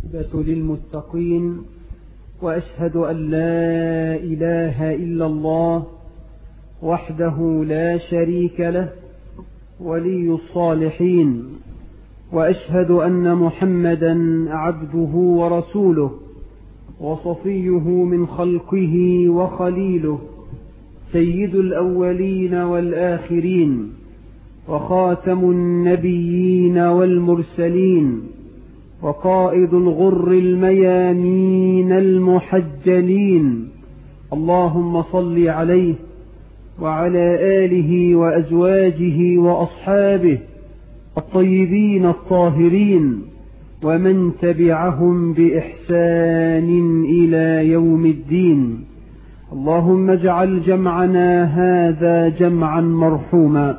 للمتقين وأشهد أن لا إله إلا الله وحده لا شريك له ولي الصالحين وأشهد أن محمدا عبده ورسوله وصفيه من خلقه وخليله سيد الأولين والآخرين وخاتم النبيين والمرسلين وقائد الغر الميامين المحجلين اللهم صل عليه وعلى آله وأزواجه وأصحابه الطيبين الطاهرين ومن تبعهم بإحسان إلى يوم الدين اللهم اجعل جمعنا هذا جمعا مرحوما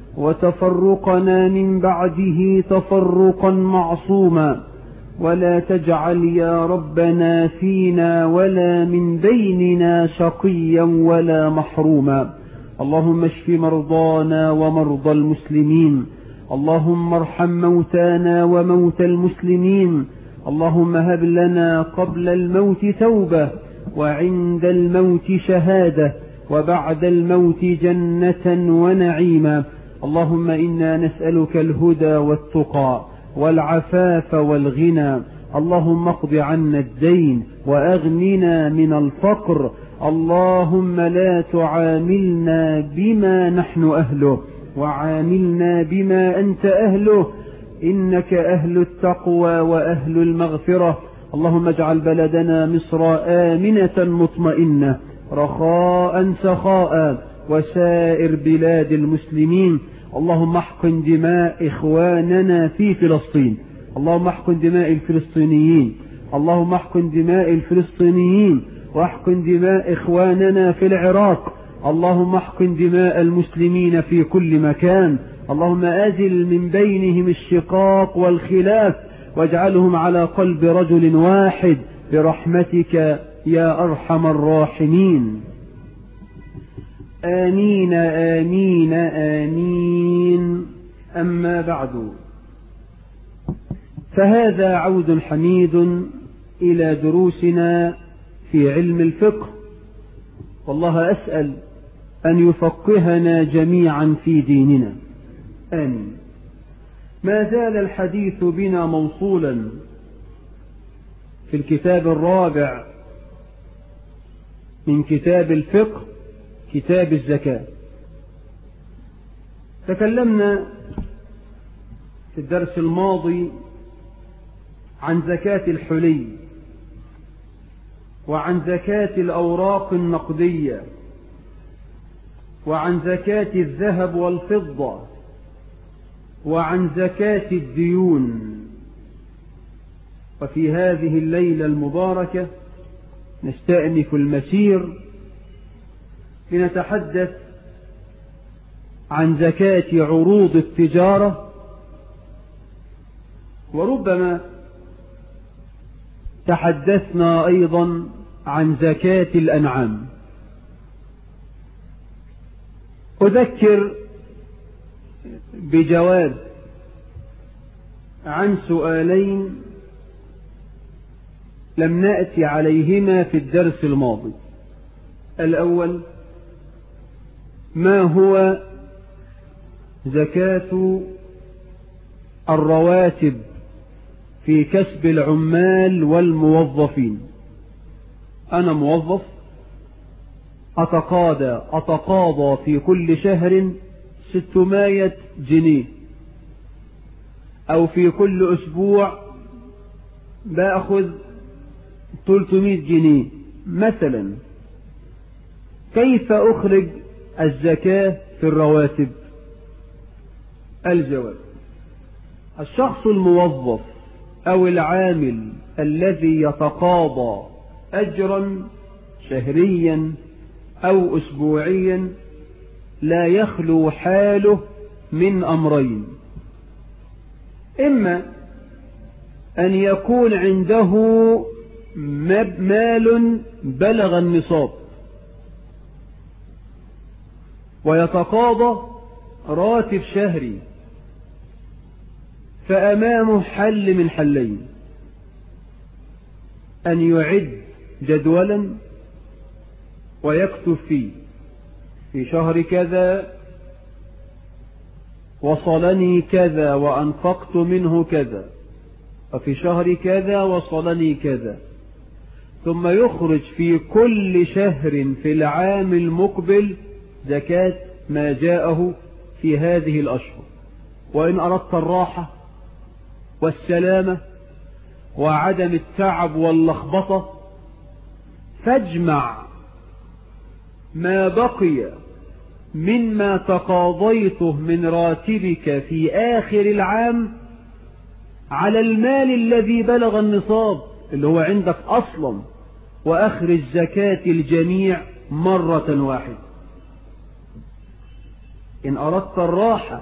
وتفرقنا من بعده تفرقا معصوما ولا تجعل يا ربنا فينا ولا من بيننا شقيا ولا محروما اللهم اشف مرضانا ومرضى المسلمين اللهم ارحم موتانا وموتى المسلمين اللهم هب لنا قبل الموت توبة وعند الموت شهادة وبعد الموت جنة ونعيما اللهم إنا نسألك الهدى والتقى والعفاف والغنى اللهم اقض عنا الدين وأغننا من الفقر اللهم لا تعاملنا بما نحن أهله وعاملنا بما أنت أهله إنك أهل التقوى وأهل المغفرة اللهم اجعل بلدنا مصر آمنة مطمئنة رخاء سخاء وسائر بلاد المسلمين اللهم احقن دماء إخواننا في فلسطين اللهم احقن دماء الفلسطينيين اللهم احقن دماء الفلسطينيين واحقن دماء إخواننا في العراق اللهم احقن دماء المسلمين في كل مكان اللهم أزل من بينهم الشقاق والخلاف واجعلهم على قلب رجل واحد برحمتك يا أرحم الراحمين آمين آمين آمين أما بعد فهذا عود حميد إلى دروسنا في علم الفقه والله أسأل أن يفقهنا جميعا في ديننا آمين ما زال الحديث بنا موصولا في الكتاب الرابع من كتاب الفقه كتاب الزكاة تكلمنا في الدرس الماضي عن زكاة الحلي وعن زكاة الأوراق النقدية وعن زكاة الذهب والفضة وعن زكاة الديون وفي هذه الليلة المباركة نستأنف المسير لنتحدث عن زكاة عروض التجارة وربما تحدثنا أيضا عن زكاة الأنعام أذكر بجواب عن سؤالين لم نأتي عليهما في الدرس الماضي الأول ما هو زكاة الرواتب في كسب العمال والموظفين أنا موظف أتقاضى أتقاضى في كل شهر ستمائة جنيه أو في كل أسبوع بأخذ 300 جنيه مثلا كيف أخرج الزكاة في الرواتب الجواب الشخص الموظف أو العامل الذي يتقاضى أجرا شهريا أو أسبوعيا لا يخلو حاله من أمرين إما أن يكون عنده مال بلغ النصاب ويتقاضى راتب شهري فأمامه حل من حلين أن يعد جدولا ويكتب فيه في شهر كذا وصلني كذا وأنفقت منه كذا وفي شهر كذا وصلني كذا ثم يخرج في كل شهر في العام المقبل زكاة ما جاءه في هذه الأشهر وإن أردت الراحة والسلامة وعدم التعب واللخبطة فاجمع ما بقي مما تقاضيته من راتبك في آخر العام على المال الذي بلغ النصاب اللي هو عندك أصلا وأخرج زكاة الجميع مرة واحدة إن أردت الراحة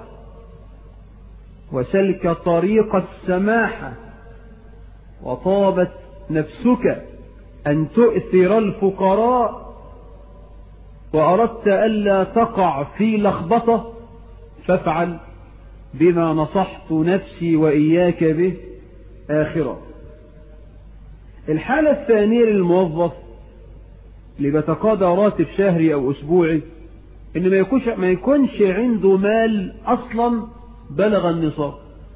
وسلك طريق السماحة وطابت نفسك أن تؤثر الفقراء وأردت ألا تقع في لخبطة فافعل بما نصحت نفسي وإياك به آخرة الحالة الثانية للموظف اللي بيتقاضى راتب شهري أو أسبوعي إن ما يكونش, ما يكونش عنده مال أصلا بلغ النصاب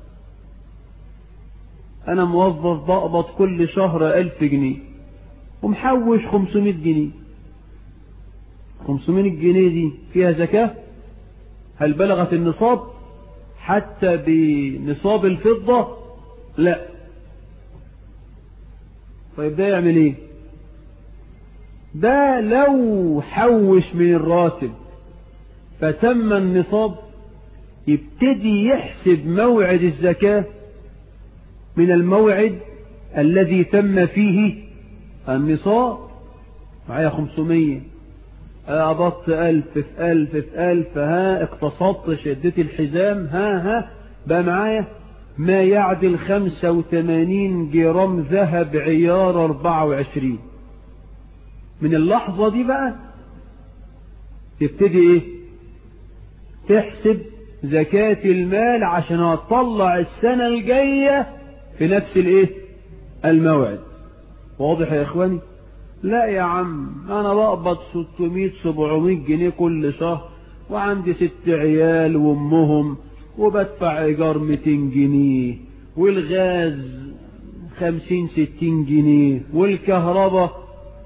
أنا موظف بقبض كل شهر ألف جنيه ومحوش خمسمائة جنيه خمسمائة جنيه دي فيها زكاة هل بلغت النصاب حتى بنصاب الفضة لا طيب ده يعمل ايه ده لو حوش من الراتب فتم النصاب يبتدي يحسب موعد الزكاة من الموعد الذي تم فيه النصاب معايا خمسمية قبضت ألف في ألف في ألف ها اقتصدت شدت الحزام ها ها بقى معايا ما يعدل خمسة وثمانين جرام ذهب عيار أربعة وعشرين من اللحظة دي بقى تبتدي ايه تحسب زكاة المال عشان هتطلع السنة الجاية في نفس الايه الموعد واضح يا اخواني لا يا عم انا بقبض 600 700 جنيه كل شهر وعندي ست عيال وامهم وبدفع ايجار 200 جنيه والغاز 50 60 جنيه والكهرباء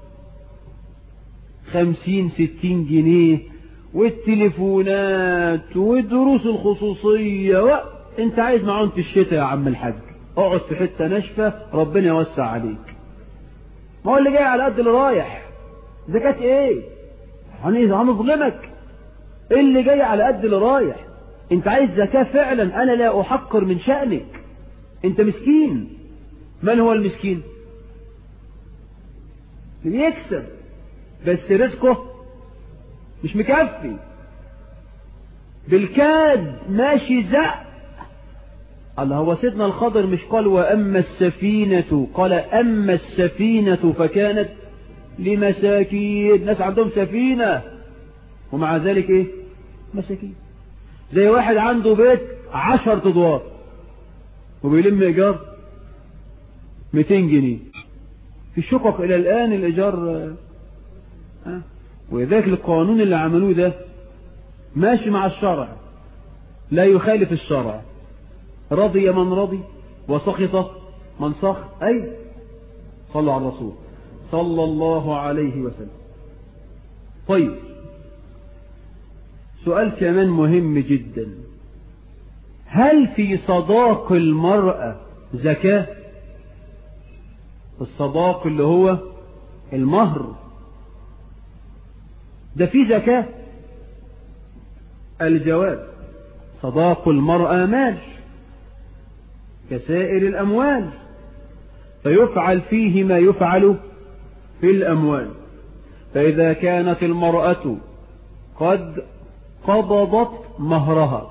50 60 جنيه والتليفونات والدروس الخصوصية و... انت عايز معون في الشتاء يا عم الحاج اقعد في حتة ناشفة ربنا يوسع عليك ما هو اللي جاي على قد اللي رايح زكاة ايه هنظلمك ايه اللي جاي على قد اللي رايح انت عايز زكاة فعلا انا لا احقر من شأنك انت مسكين من هو المسكين اللي يكسب بس رزقه مش مكفي بالكاد ماشي زق الله هو سيدنا الخضر مش قال وأما السفينة قال أما السفينة فكانت لمساكين ناس عندهم سفينة ومع ذلك ايه مساكين زي واحد عنده بيت عشر ادوار وبيلم ايجار 200 جنيه في الشقق الى الان الايجار ها ولذلك القانون اللي عملوه ده ماشي مع الشرع لا يخالف الشرع رضي من رضي وسخط من سخط أي صلوا على الرسول صلى الله عليه وسلم طيب سؤال كمان مهم جدا هل في صداق المرأة زكاة الصداق اللي هو المهر ده في زكاة الجواب صداق المرأة مال كسائر الأموال فيفعل فيه ما يفعل في الأموال فإذا كانت المرأة قد قبضت مهرها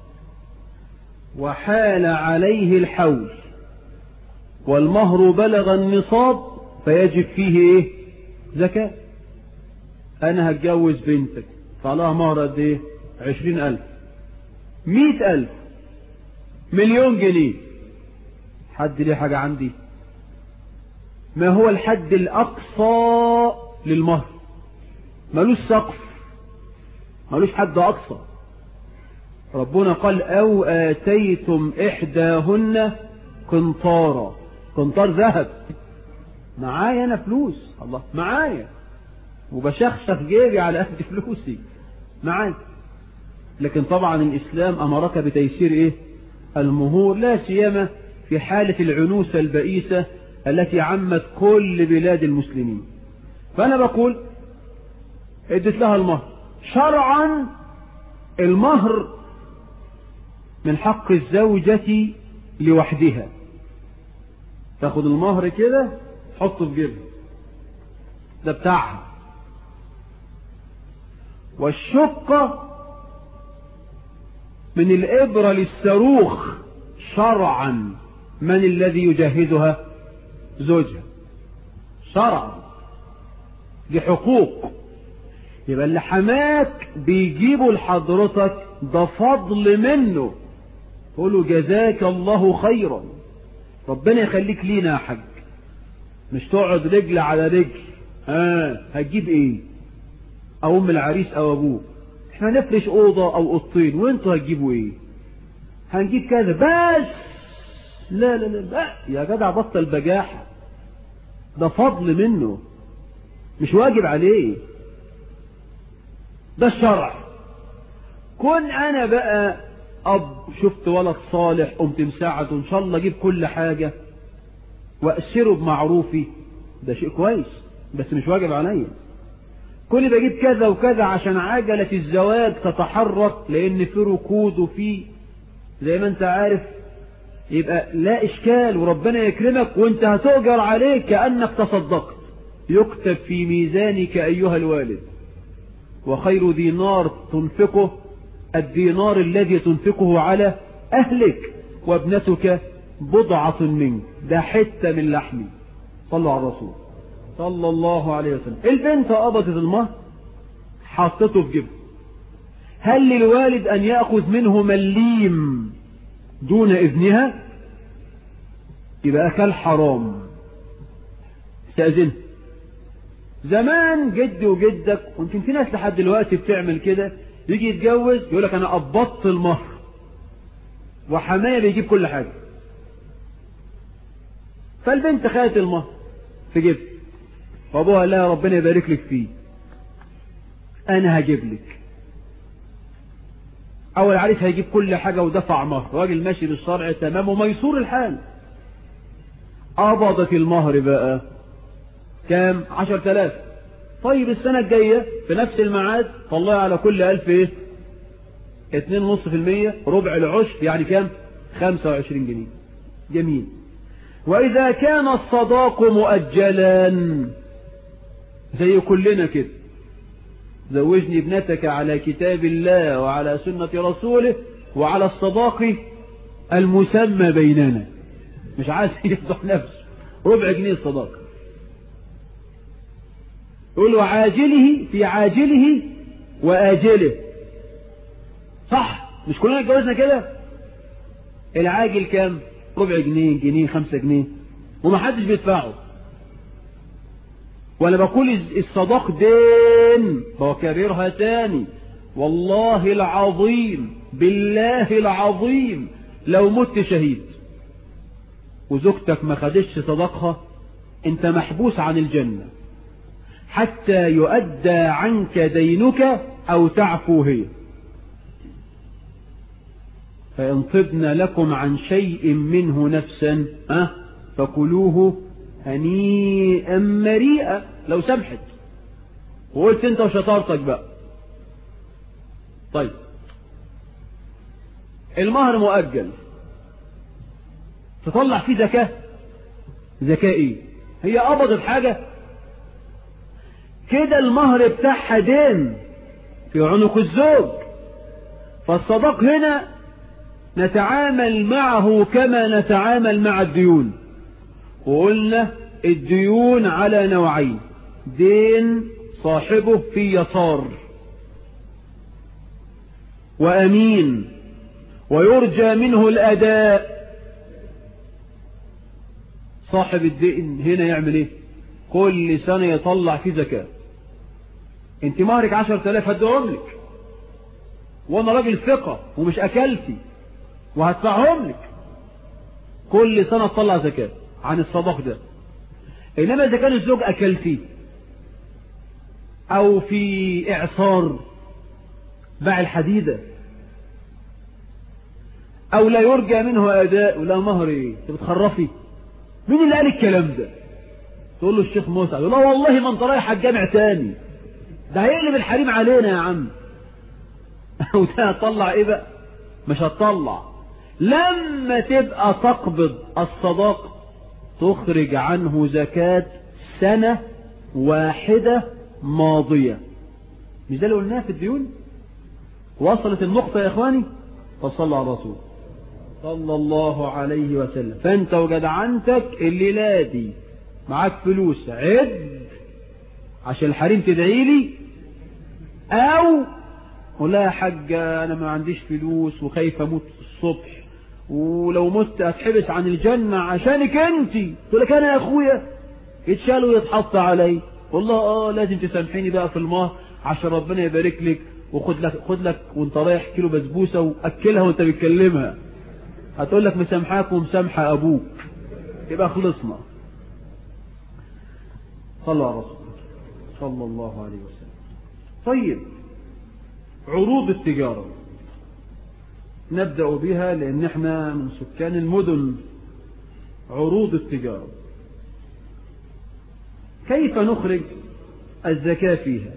وحال عليه الحول والمهر بلغ النصاب فيجب فيه ايه زكاة انا هتجوز بنتك فعلها مهر قد ايه عشرين الف مئة الف مليون جنيه حد ليه حاجة عندي ما هو الحد الأقصى للمهر ملوش سقف ملوش حد أقصى ربنا قال أو آتيتم إحداهن قنطارا قنطار ذهب معايا أنا فلوس الله معايا وبشخشخ جيبي على قد فلوسي معايا لكن طبعا الإسلام أمرك بتيسير إيه المهور لا سيما في حالة العنوسة البئيسة التي عمت كل بلاد المسلمين فأنا بقول ادت لها المهر شرعا المهر من حق الزوجة لوحدها تاخد المهر كده تحطه في جيبها ده بتاعها والشقة من الإبرة للصاروخ شرعا من الذي يجهزها زوجها شرعا دي حقوق يبقى اللي حماك بيجيبه لحضرتك ده فضل منه قوله جزاك الله خيرا ربنا يخليك لينا يا حاج مش تقعد رجل على رجل اه هتجيب ايه او ام العريس او ابوه احنا نفرش اوضه او اوضتين وانتوا هتجيبوا ايه هنجيب كذا بس لا لا لا, لا. يا جدع بطل بجاحه ده فضل منه مش واجب عليه ده الشرع كن انا بقى اب شفت ولد صالح قمت مساعده ان شاء الله اجيب كل حاجة واسره بمعروفي ده شيء كويس بس مش واجب عليا كل بجيب كذا وكذا عشان عجلة الزواج تتحرك لان في ركود وفي زي ما انت عارف يبقى لا اشكال وربنا يكرمك وانت هتؤجر عليه كأنك تصدقت يكتب في ميزانك ايها الوالد وخير دينار تنفقه الدينار الذي تنفقه على أهلك وابنتك بضعة منك ده حتة من لحمي صلوا على الرسول صلى الله عليه وسلم البنت قبضت المهر حطته في جبه هل للوالد أن يأخذ منه مليم دون إذنها يبقى أكل حرام استأذنه زمان جدي وجدك ويمكن في ناس لحد دلوقتي بتعمل كده يجي يتجوز يقول لك انا قبضت المهر وحمايه بيجيب كل حاجه فالبنت خدت المهر في جيب فابوها قال لها ربنا يبارك لك فيه انا هجيب لك اول عريس هيجيب كل حاجه ودفع مهر راجل ماشي بالشرع تمام وميسور الحال قبضت المهر بقى كام عشر تلاف طيب السنة الجاية في نفس الميعاد طلع على كل ألف ايه اتنين ونص في المية ربع العشر يعني كام خمسة وعشرين جنيه جميل وإذا كان الصداق مؤجلا زي كلنا كده زوجني ابنتك على كتاب الله وعلى سنة رسوله وعلى الصداق المسمى بيننا مش عايز يفضح نفسه ربع جنيه الصداق يقول وعاجله في عاجله وآجله صح مش كلنا اتجوزنا كده العاجل كام ربع جنيه جنيه خمسة جنيه ومحدش بيدفعه وانا بقول الصداق دين بكررها تاني والله العظيم بالله العظيم لو مت شهيد وزوجتك ما خدتش صداقها انت محبوس عن الجنة حتى يؤدى عنك دينك او تعفو هي فإن طبن لكم عن شيء منه نفسا أه فكلوه هنيئا مريئا لو سمحت وقلت انت وشطارتك بقى طيب المهر مؤجل تطلع فيه زكاة زكاة ايه هي قبضت حاجة كده المهر بتاعها دين في عنق الزوج فالصداق هنا نتعامل معه كما نتعامل مع الديون وقلنا الديون على نوعين دين صاحبه في يسار وأمين ويرجى منه الأداء صاحب الدين هنا يعمل ايه كل سنة يطلع فيه زكاة انت مهرك عشر تلاف هدهم لك وانا راجل ثقة ومش اكلتي وهدفعهم لك كل سنة تطلع زكاة عن الصداق ده انما اذا كان الزوج اكلتي او في اعصار باع الحديدة او لا يرجى منه اداء ولا مهر ايه انت بتخرفي مين اللي قال الكلام ده تقول له الشيخ موسى لا والله ما انت رايح على الجامع تاني ده هيقلب الحريم علينا يا عم وده هتطلع ايه بقى مش هتطلع لما تبقى تقبض الصداق تخرج عنه زكاة سنة واحدة ماضية مش ده اللي قلناه في الديون وصلت النقطة يا اخواني فصلى على الرسول صلى الله عليه وسلم فانت وجدعنتك الليلة دي معاك فلوس عد عشان الحريم تدعي لي او قول لها يا حاجة انا ما عنديش فلوس وخايف اموت الصبح ولو مت اتحبس عن الجنة عشانك انت تقول لك انا يا اخويا يتشال ويتحط علي والله اه لازم تسامحيني بقى في المهر عشان ربنا يبارك لك وخد لك خد لك وانت رايح كيلو بسبوسه واكلها وانت بتكلمها هتقول لك مسامحاك ومسامحه ابوك يبقى خلصنا صلى على رسول صلى الله عليه وسلم طيب عروض التجاره نبدأ بها لأن احنا من سكان المدن عروض التجارة كيف نخرج الزكاة فيها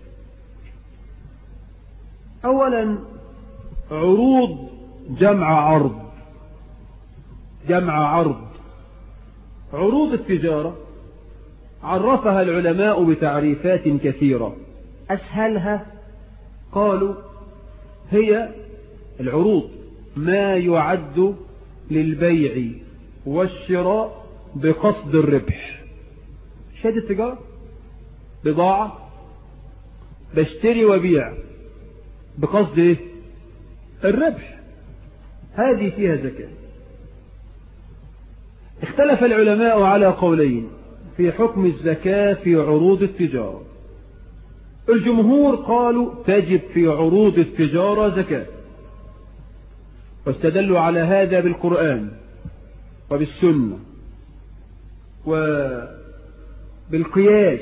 أولا عروض جمع عرض جمع عرض عروض التجارة عرفها العلماء بتعريفات كثيرة أسهلها قالوا هي العروض ما يعد للبيع والشراء بقصد الربح شهادة التجارة بضاعة بشتري وبيع بقصد ايه الربح هذه فيها زكاة اختلف العلماء على قولين في حكم الزكاة في عروض التجارة الجمهور قالوا تجب في عروض التجارة زكاة واستدلوا على هذا بالقرآن وبالسنة وبالقياس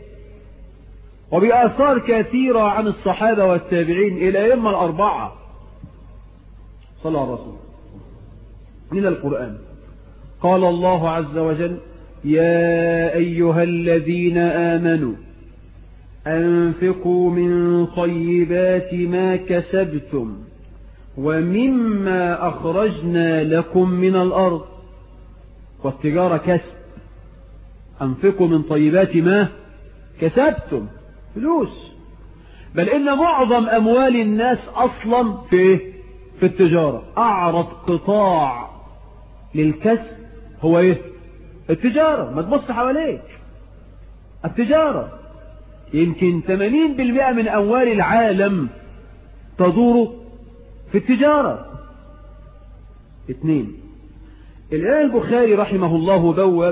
وبآثار كثيرة عن الصحابة والتابعين إلى إما الأربعة صلى الله عليه وسلم من القرآن قال الله عز وجل يا أيها الذين آمنوا أنفقوا من طيبات ما كسبتم ومما أخرجنا لكم من الأرض والتجارة كسب أنفقوا من طيبات ما كسبتم فلوس بل إن معظم أموال الناس أصلا في في التجارة أعرض قطاع للكسب هو إيه التجارة ما تبص حواليك التجارة يمكن 80% من أموال العالم تدور في التجارة اثنين الآن البخاري رحمه الله بوب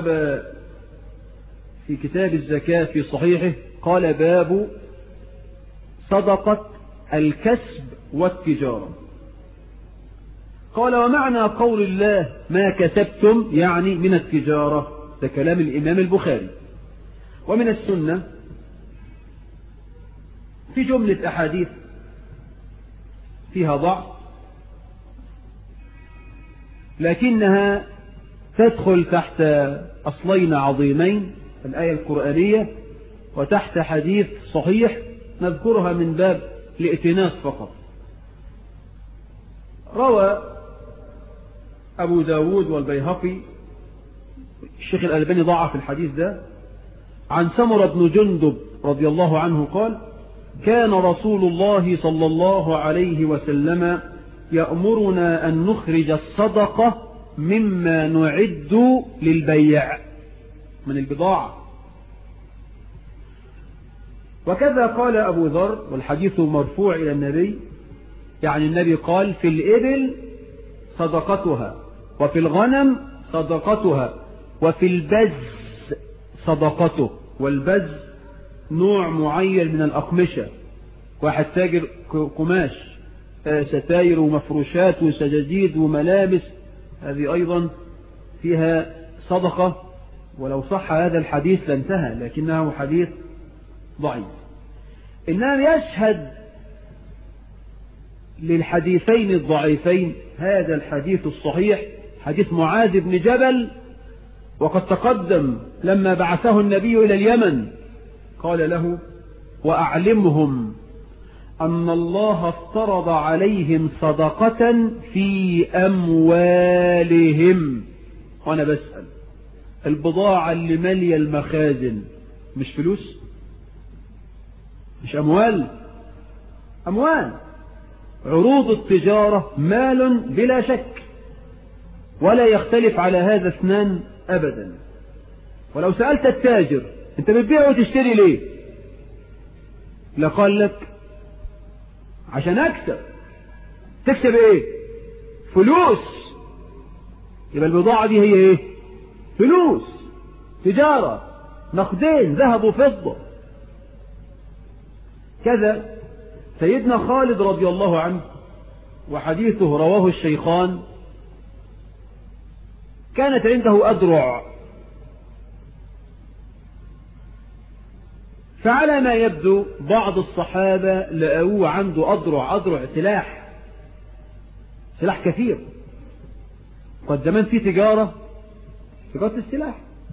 في كتاب الزكاة في صحيحه قال باب صدقة الكسب والتجارة قال ومعنى قول الله ما كسبتم يعني من التجارة ده كلام الإمام البخاري ومن السنة في جملة أحاديث فيها ضعف لكنها تدخل تحت أصلين عظيمين الآية القرآنية وتحت حديث صحيح نذكرها من باب الائتناس فقط روى أبو داود والبيهقي الشيخ الألباني ضعف الحديث ده عن سمر بن جندب رضي الله عنه قال كان رسول الله صلى الله عليه وسلم يأمرنا أن نخرج الصدقة مما نعد للبيع من البضاعة وكذا قال أبو ذر والحديث مرفوع إلى النبي يعني النبي قال في الإبل صدقتها وفي الغنم صدقتها وفي البز صدقته والبز نوع معين من الأقمشة واحد تاجر قماش ستاير ومفروشات وسجاجيد وملابس هذه أيضا فيها صدقة ولو صح هذا الحديث لانتهى لكنه حديث ضعيف إنما يشهد للحديثين الضعيفين هذا الحديث الصحيح حديث معاذ بن جبل وقد تقدم لما بعثه النبي إلى اليمن قال له وأعلمهم أن الله افترض عليهم صدقة في أموالهم وأنا بسأل البضاعة اللي مالية المخازن مش فلوس مش أموال أموال عروض التجارة مال بلا شك ولا يختلف على هذا اثنان أبدا ولو سألت التاجر أنت بتبيع وتشتري ليه لقال لك عشان أكسب تكسب إيه فلوس يبقى البضاعة دي هي إيه فلوس تجارة نقدين ذهب وفضة كذا سيدنا خالد رضي الله عنه وحديثه رواه الشيخان كانت عنده أدرع فعلى ما يبدو بعض الصحابة لقوه عنده أدرع أدرع سلاح سلاح كثير قد زمان في تجارة تجارة السلاح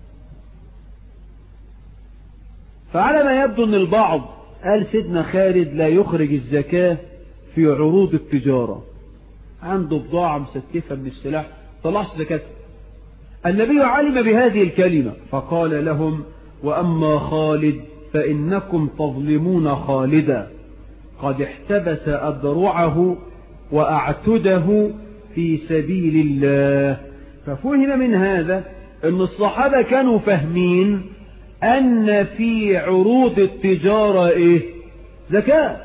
فعلى ما يبدو أن البعض قال سيدنا خالد لا يخرج الزكاة في عروض التجارة عنده بضاعة مستكفة من السلاح طلعش زكاتها النبي علم بهذه الكلمة فقال لهم وأما خالد فإنكم تظلمون خالدا قد احتبس أدرعه وأعتده في سبيل الله ففهم من هذا أن الصحابة كانوا فاهمين أن في عروض التجارة إيه زكاة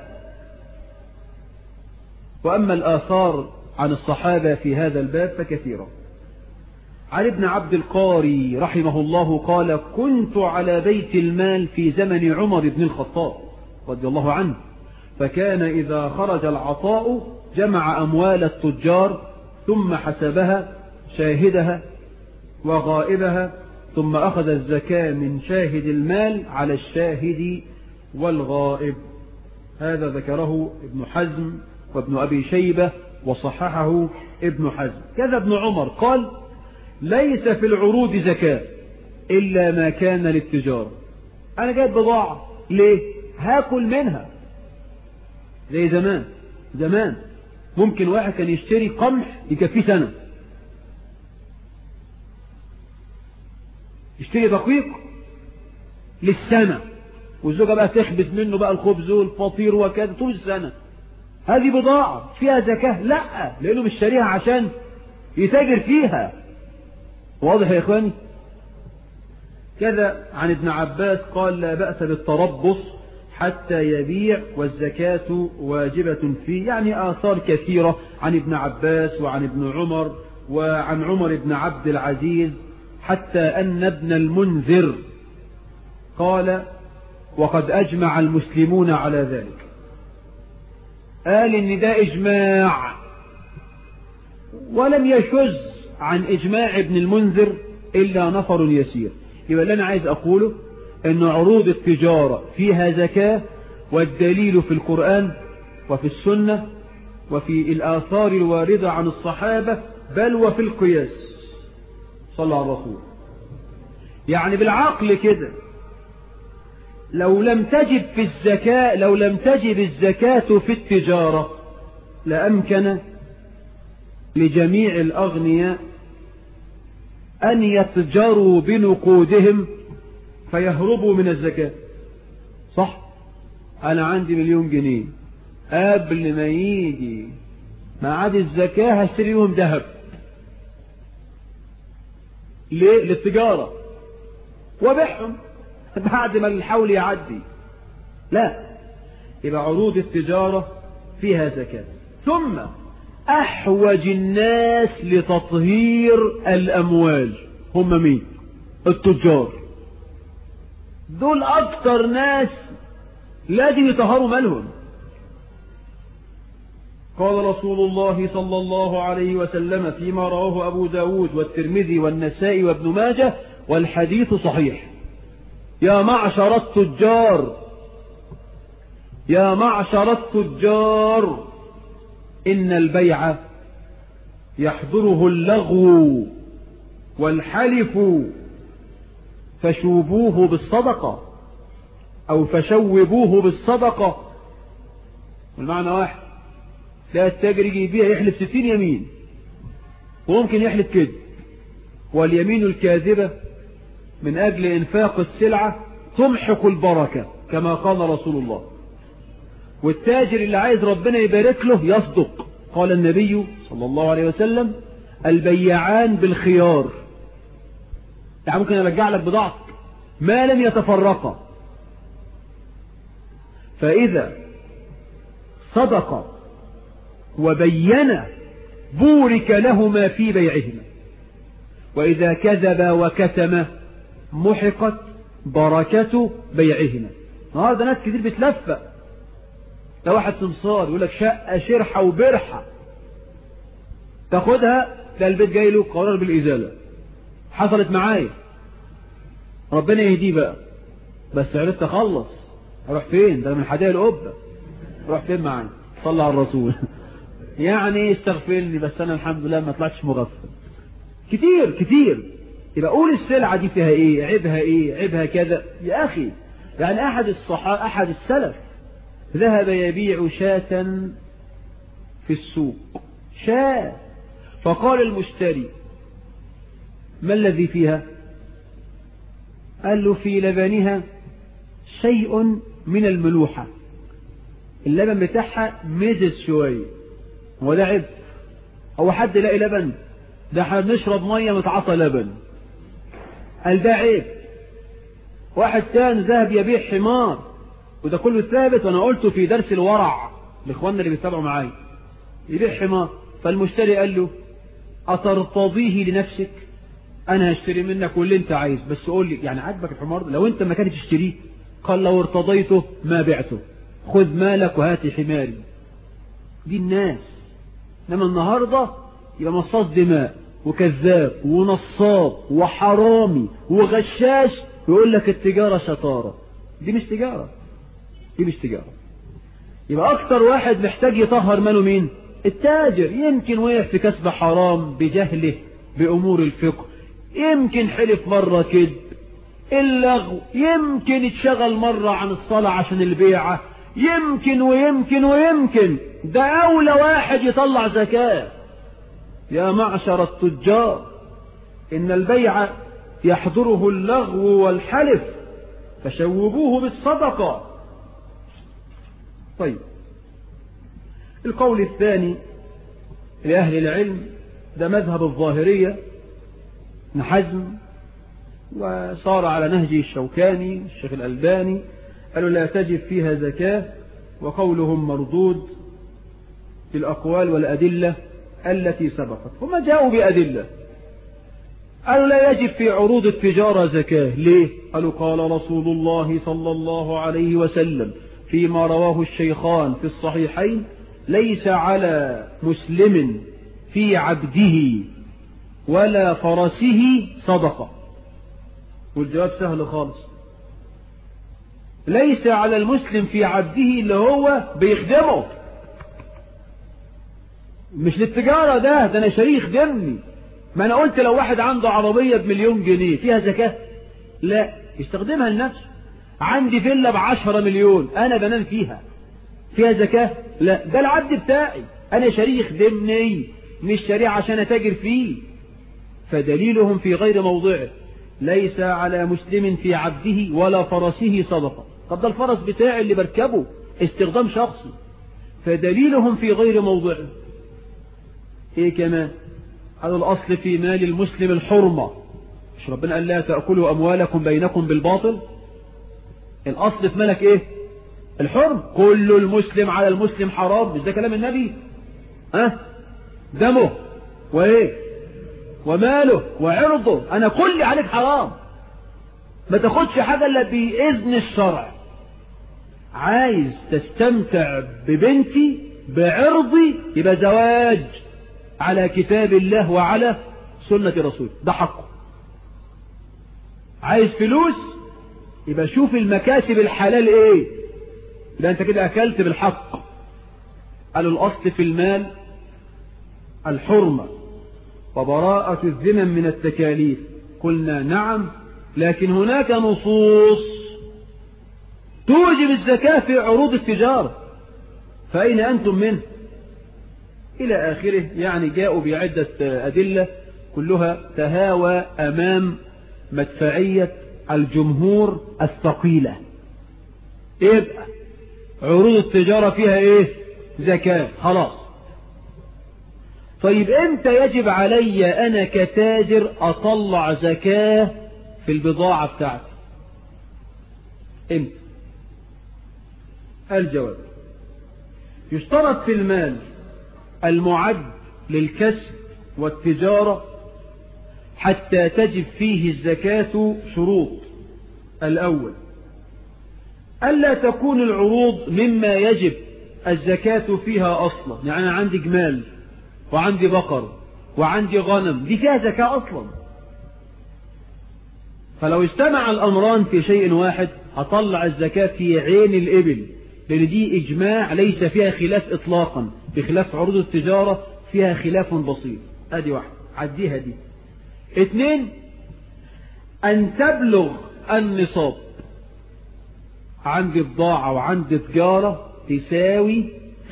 وأما الآثار عن الصحابة في هذا الباب فكثيرة عن ابن عبد القاري رحمه الله قال كنت على بيت المال في زمن عمر بن الخطاب رضي الله عنه فكان إذا خرج العطاء جمع أموال التجار ثم حسبها شاهدها وغائبها ثم أخذ الزكاة من شاهد المال على الشاهد والغائب هذا ذكره ابن حزم وابن أبي شيبة وصححه ابن حزم كذا ابن عمر قال ليس في العروض زكاة إلا ما كان للتجارة أنا جايب بضاعة ليه هاكل منها زي زمان زمان ممكن واحد كان يشتري قمح يكفيه سنة يشتري دقيق للسنة والزوجة بقى تخبز منه بقى الخبز والفطير وكذا طول السنة هذه بضاعة فيها زكاة لا لأنه مش شاريها عشان يتاجر فيها واضح يا إخواني كذا عن ابن عباس قال لا بأس بالتربص حتى يبيع والزكاة واجبة فيه يعني آثار كثيرة عن ابن عباس وعن ابن عمر وعن عمر بن عبد العزيز حتى أن ابن المنذر قال وقد أجمع المسلمون على ذلك قال إن ده إجماع ولم يشز عن إجماع ابن المنذر إلا نفر يسير يبقى اللي أنا عايز أقوله أن عروض التجارة فيها زكاة والدليل في القرآن وفي السنة وفي الآثار الواردة عن الصحابة بل وفي القياس صلى على الرسول يعني بالعقل كده لو لم تجب في الزكاة لو لم تجب الزكاة في التجارة لأمكن لجميع الأغنياء أن يتجروا بنقودهم فيهربوا من الزكاة صح أنا عندي مليون جنيه قبل ما يجي معاد الزكاة هشتري لهم ذهب ليه للتجارة وبيعهم بعد ما الحول يعدي لا يبقى عروض التجارة فيها زكاة ثم أحوج الناس لتطهير الأموال هم مين التجار دول اكتر ناس لازم يطهروا مالهم قال رسول الله صلى الله عليه وسلم فيما رواه أبو داود والترمذي والنسائي وابن ماجه والحديث صحيح يا معشر التجار يا معشر التجار إن البيع يحضره اللغو والحلف فشوبوه بالصدقة أو فشوبوه بالصدقة والمعنى واحد لا التاجر يجي يبيع يحلف ستين يمين وممكن يحلف كده واليمين الكاذبة من أجل إنفاق السلعة تمحق البركة كما قال رسول الله والتاجر اللي عايز ربنا يبارك له يصدق قال النبي صلى الله عليه وسلم البيعان بالخيار يعني ممكن ارجع لك بضاعتك ما لم يتفرقا فإذا صدق وبين بورك لهما في بيعهما وإذا كذب وكتم محقت بركة بيعهما النهارده ناس كتير بتلفق ده واحد سمسار يقول لك شقة شرحة وبرحة تاخدها ده البيت جاي له قرار بالإزالة حصلت معايا ربنا يهديه بقى بس عرفت اخلص اروح فين ده من حدائق القبه اروح فين معايا صلى على الرسول يعني استغفرني بس انا الحمد لله ما طلعتش مغفل كتير كتير يبقى قول السلعه دي فيها ايه عيبها ايه عيبها كذا يا اخي يعني احد الصحابه احد السلف ذهب يبيع شاة في السوق شاة فقال المشتري ما الذي فيها قال له في لبنها شيء من الملوحة اللبن بتاعها مزز شوية هو ده عيب هو حد يلاقي لبن ده احنا بنشرب مية متعصى لبن قال ده عيب واحد تاني ذهب يبيع حمار وده كله ثابت وانا قلته في درس الورع لاخواننا اللي بيتابعوا معايا يبيع حمار فالمشتري قال له أترتضيه لنفسك أنا هشتري منك واللي أنت عايز بس قول لي يعني عاجبك الحمار ده لو أنت ما كانت تشتريه قال لو ارتضيته ما بعته خذ مالك وهات حماري دي الناس إنما النهاردة يبقى مصاص دماء وكذاب ونصاب وحرامي وغشاش ويقول لك التجارة شطارة دي مش تجارة دي مش تجارة يبقى أكتر واحد محتاج يطهر ماله مين التاجر يمكن وقع في كسب حرام بجهله بأمور الفقه يمكن حلف مرة كذب اللغو يمكن اتشغل مرة عن الصلاة عشان البيعة يمكن ويمكن ويمكن ده أولى واحد يطلع زكاة يا معشر التجار إن البيع يحضره اللغو والحلف فشوبوه بالصدقة طيب القول الثاني لأهل العلم ده مذهب الظاهرية ابن حزم وصار على نهجه الشوكاني الشيخ الألباني قالوا لا تجب فيها زكاة وقولهم مردود في الأقوال والأدلة التي سبقت هم جاءوا بأدلة قالوا لا يجب في عروض التجارة زكاة ليه؟ قالوا قال رسول الله صلى الله عليه وسلم فيما رواه الشيخان في الصحيحين ليس على مسلم في عبده ولا فرسه صدقة والجواب سهل خالص ليس على المسلم في عبده اللي هو بيخدمه مش للتجارة ده ده انا شريك يخدمني ما انا قلت لو واحد عنده عربية بمليون جنيه فيها زكاة لا يستخدمها لنفسه عندي فيلا بعشرة مليون انا بنام فيها فيها زكاة لا ده العبد بتاعي انا شريك يخدمني مش شريع عشان اتاجر فيه فدليلهم في غير موضعه ليس على مسلم في عبده ولا فرسه صدقة طب ده الفرس بتاعي اللي بركبه استخدام شخصي فدليلهم في غير موضعه ايه كمان هذا الاصل في مال المسلم الحرمة مش ربنا قال لا تأكلوا اموالكم بينكم بالباطل الاصل في مالك ايه الحرم كل المسلم على المسلم حرام مش ده كلام النبي ها أه؟ دمه وايه وماله وعرضه انا كل عليك حرام ما تاخدش حاجة الا بإذن الشرع عايز تستمتع ببنتي بعرضي يبقى زواج على كتاب الله وعلى سنة رسوله ده حقه عايز فلوس يبقى شوف المكاسب الحلال ايه يبقى انت كده اكلت بالحق قالوا الاصل في المال الحرمة وبراءة الذمم من التكاليف قلنا نعم لكن هناك نصوص توجب الزكاة في عروض التجارة فأين أنتم منه إلى آخره يعني جاءوا بعدة أدلة كلها تهاوى أمام مدفعية الجمهور الثقيلة يبقى عروض التجارة فيها ايه زكاة خلاص طيب امتى يجب علي انا كتاجر اطلع زكاة في البضاعة بتاعتي امتى الجواب يشترط في المال المعد للكسب والتجارة حتى تجب فيه الزكاة شروط الأول ألا تكون العروض مما يجب الزكاة فيها أصلا يعني أنا عندي جمال وعندي بقر وعندي غنم دي فيها زكاة أصلا فلو اجتمع الأمران في شيء واحد هطلع الزكاة في عين الإبل لأن دي إجماع ليس فيها خلاف إطلاقا بخلاف عروض التجارة فيها خلاف بسيط أدي واحد عديها دي اثنين أن تبلغ النصاب عندي بضاعة وعندي تجارة تساوي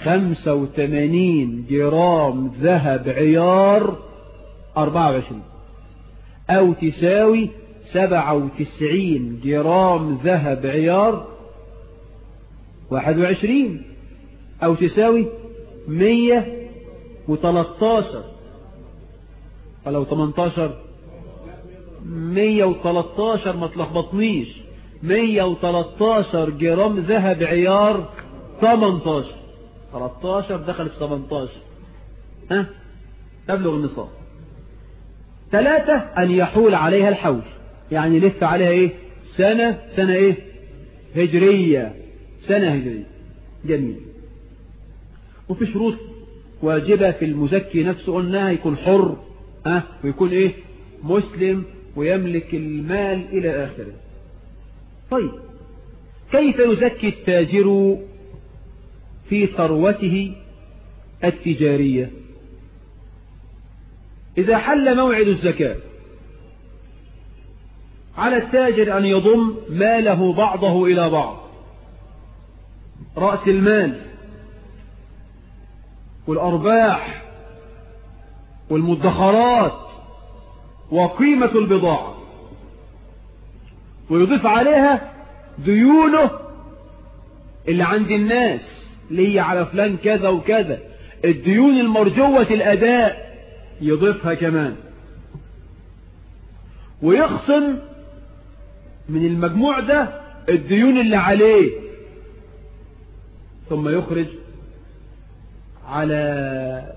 85 جرام ذهب عيار 24 أو تساوي 97 جرام ذهب عيار 21 أو تساوي 113 ولو 18 113 ما تلخبطنيش 113 جرام ذهب عيار 18 13 دخل في 18 ها تبلغ النصاب ثلاثة أن يحول عليها الحول يعني لف عليها إيه سنة سنة إيه هجرية سنة هجرية جميل وفي شروط واجبة في المزكي نفسه قلناها يكون حر ها ويكون إيه مسلم ويملك المال إلى آخره طيب كيف يزكي التاجر في ثروته التجارية إذا حل موعد الزكاة على التاجر أن يضم ماله بعضه إلى بعض رأس المال والأرباح والمدخرات وقيمة البضاعة ويضيف عليها ديونه اللي عند الناس اللي هي على فلان كذا وكذا الديون المرجوة الأداء يضيفها كمان ويخصم من المجموع ده الديون اللي عليه ثم يخرج على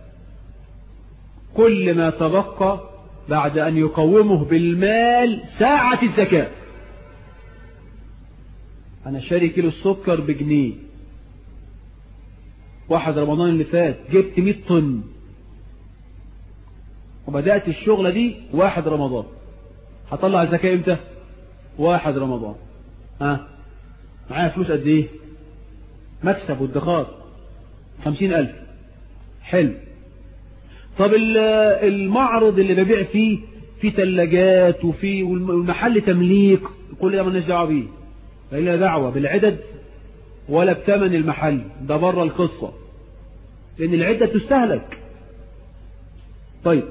كل ما تبقى بعد أن يقومه بالمال ساعة الزكاة أنا شاري كيلو السكر بجنيه واحد رمضان اللي فات جبت 100 طن وبدأت الشغلة دي واحد رمضان هطلع الزكاة امتى واحد رمضان ها معايا فلوس قد ايه مكسب وادخار خمسين ألف حلو طب المعرض اللي ببيع فيه في ثلاجات وفي والمحل تمليك كل ده مالناش دعوه بيه لا دعوه بالعدد ولا بثمن المحل ده بره القصه لان العده تستهلك طيب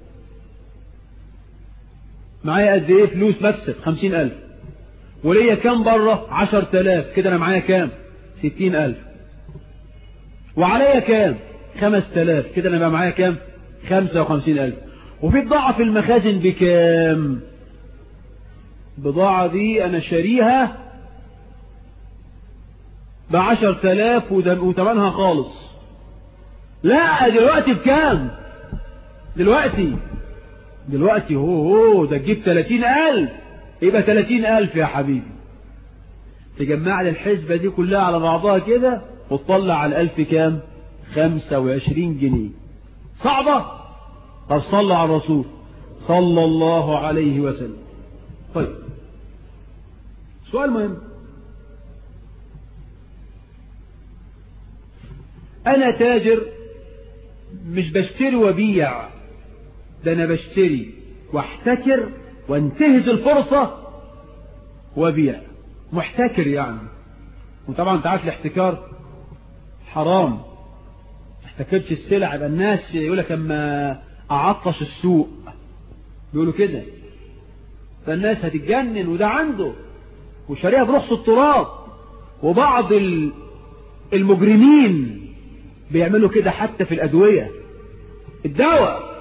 معايا قد ايه فلوس مكسب خمسين ألف وليا كام بره عشر تلاف كده انا معايا كام ستين ألف وعليا كام خمس تلاف كده انا بقى معايا كام خمسة وخمسين ألف وفي بضاعة في المخازن بكام بضاعة دي أنا شاريها بعشر تلاف وتمنها خالص لا دلوقتي بكام دلوقتي دلوقتي هو هو ده تجيب تلاتين ألف يبقى ثلاثين ألف يا حبيبي تجمع لي الحسبة دي كلها على بعضها كده وتطلع على الألف كام خمسة وعشرين جنيه صعبة طب صلى على الرسول صلى الله عليه وسلم طيب سؤال مهم أنا تاجر مش بشتري وبيع ده أنا بشتري واحتكر وانتهز الفرصة وبيع محتكر يعني وطبعا انت عارف الاحتكار حرام ما تحتكرش السلع يبقى الناس يقول لك اما اعطش السوق بيقولوا كده فالناس هتتجنن وده عنده وشاريها برخص التراب وبعض المجرمين بيعملوا كده حتى في الأدوية الدواء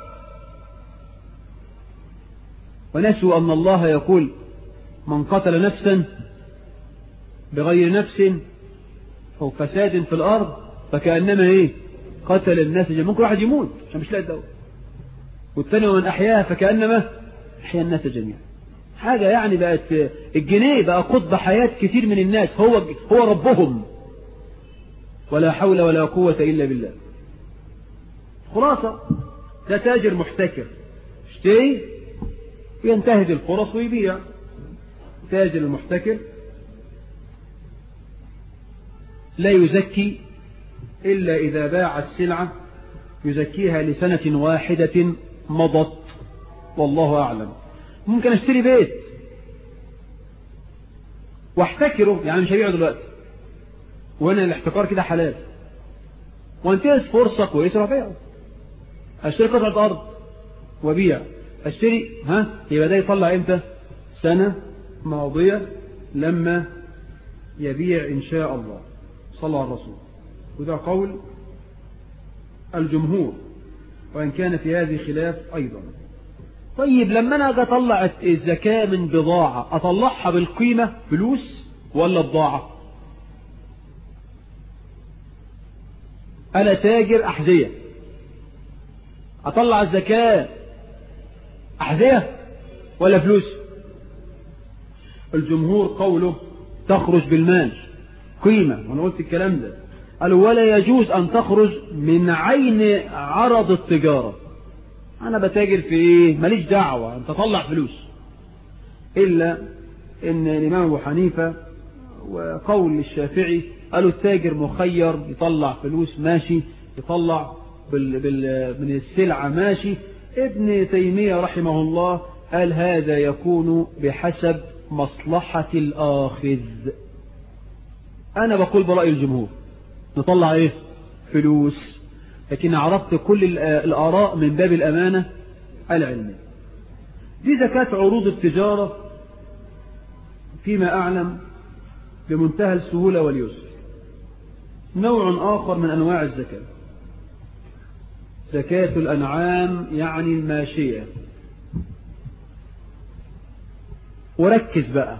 ونسوا أن الله يقول من قتل نفسا بغير نفس أو فساد في الأرض فكأنما إيه قتل الناس جميعا ممكن واحد يموت عشان مش لاقي الدواء والثاني ومن أحياها فكأنما أحيا الناس جميعا حاجة يعني بقت الجنيه بقى قطب حياة كتير من الناس هو هو ربهم ولا حول ولا قوة إلا بالله خلاصة ده تاجر محتكر اشتري ينتهز الفرص ويبيع تاجر المحتكر لا يزكي إلا إذا باع السلعة يزكيها لسنة واحدة مضت والله أعلم ممكن اشتري بيت واحتكره يعني مش هبيعه دلوقتي وانا الاحتكار كده حلال وانتهز فرصة كويسة وبيعه اشتري قطعة ارض وبيع اشتري ها يبقى ده يطلع امتى سنة ماضية لما يبيع ان شاء الله صلى على الرسول وده قول الجمهور وان كان في هذه خلاف ايضا طيب لما انا اجي اطلع الزكاة من بضاعة اطلعها بالقيمة فلوس ولا بضاعة انا تاجر احذية اطلع الزكاة احذية ولا فلوس الجمهور قوله تخرج بالمال قيمة وانا قلت الكلام ده قالوا ولا يجوز ان تخرج من عين عرض التجارة انا بتاجر في ايه ماليش دعوة انت طلع فلوس الا ان الامام ابو حنيفة وقول الشافعي قالوا التاجر مخير يطلع فلوس ماشي يطلع بال بال من السلعة ماشي ابن تيمية رحمه الله قال هذا يكون بحسب مصلحة الآخذ أنا بقول برأي الجمهور نطلع إيه فلوس لكن عرضت كل الآراء من باب الأمانة العلمية دي زكاة عروض التجارة فيما أعلم بمنتهى السهولة واليسر نوع آخر من أنواع الزكاة زكاة الأنعام يعني الماشية وركز بقى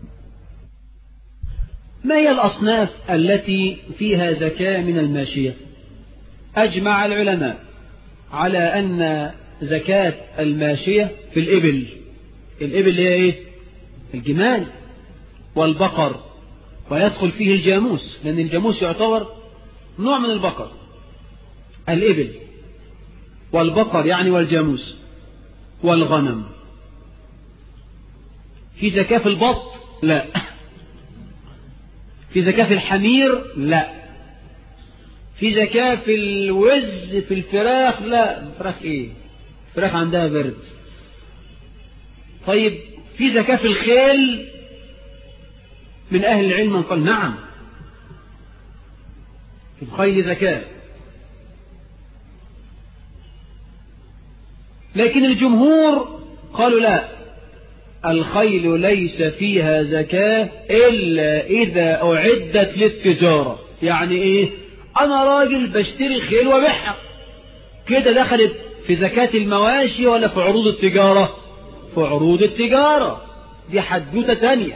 ما هي الأصناف التي فيها زكاة من الماشية أجمع العلماء على أن زكاة الماشية في الإبل الإبل هي إيه الجمال والبقر ويدخل فيه الجاموس لأن الجاموس يعتبر نوع من البقر الإبل والبقر يعني والجاموس والغنم في زكاة في البط لا في زكاة في الحمير لا في زكاة في الوز في الفراخ لا الفراخ ايه الفراخ عندها برد طيب في زكاة في الخيل من أهل العلم من قال نعم في الخيل زكاة لكن الجمهور قالوا لا الخيل ليس فيها زكاة إلا إذا أعدت للتجارة يعني إيه أنا راجل بشتري خيل وبيعها كده دخلت في زكاة المواشي ولا في عروض التجارة في عروض التجارة دي حدوتة تانية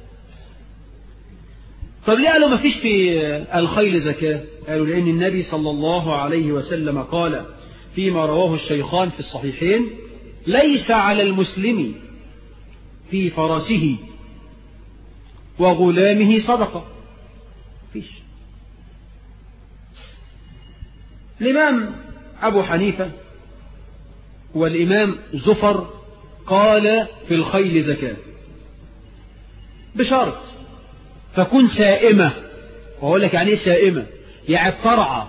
طب ليه قالوا ما فيش في الخيل زكاة قالوا لأن النبي صلى الله عليه وسلم قال فيما رواه الشيخان في الصحيحين ليس على المسلم في فرسه وغلامه صدقة فيش الإمام أبو حنيفة والإمام زفر قال في الخيل زكاة بشرط فكن سائمة وأقول لك يعني إيه سائمة يعني ترعى